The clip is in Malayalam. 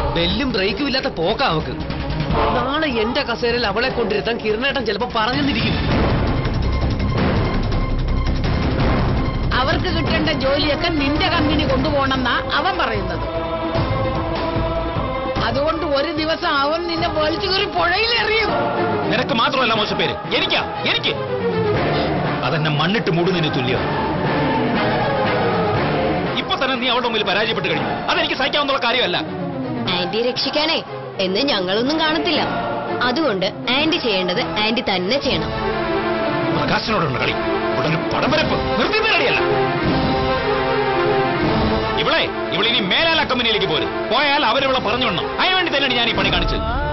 ബെല്ലും ബ്രേക്കും ഇല്ലാത്ത പോക്കാ അവക്ക് നാളെ എന്റെ കസേരയിൽ അവളെ കൊണ്ടിരുത്താൻ കിരണേട്ടൻ ചിലപ്പോ പറഞ്ഞെന്നിരിക്കും അവർക്ക് കിട്ടേണ്ട ജോലിയൊക്കെ നിന്റെ കമ്പനി കൊണ്ടുപോകണമെന്നാ അവൻ പറയുന്നത് അതുകൊണ്ട് ഒരു ദിവസം അവൻ നിന്നെ വലിച്ചു കയറി പുഴയിലെറിയും നിനക്ക് മാത്രമല്ല മോശപ്പേര് എനിക്കാ എനിക്ക് അതെന്നെ മണ്ണിട്ട് മൂടുന്നതിന് തുല്യം ഇപ്പൊ തന്നെ നീ അവളുടെ മുമ്പിൽ പരാജയപ്പെട്ട് കഴിഞ്ഞു അതെനിക്ക് സഹിക്കാവുന്ന കാര്യമല്ല ആന്റി രക്ഷിക്കാനേ എന്ന് ഞങ്ങളൊന്നും കാണത്തില്ല അതുകൊണ്ട് ആന്റി ചെയ്യേണ്ടത് ആന്റി തന്നെ ചെയ്യണം പ്രകാശനോടുള്ള കളി ഉടനെ പടം വരപ്പ് നിർത്തി കളിയല്ല ഇവളെ ഇവളിനി മേലാല കമ്പനിയിലേക്ക് പോരും പോയാൽ അവരിവളെ പറഞ്ഞു വിടണം അതിനുവേണ്ടി തന്നെയാണ് ഞാൻ ഈ പണി കാണിച്ചത്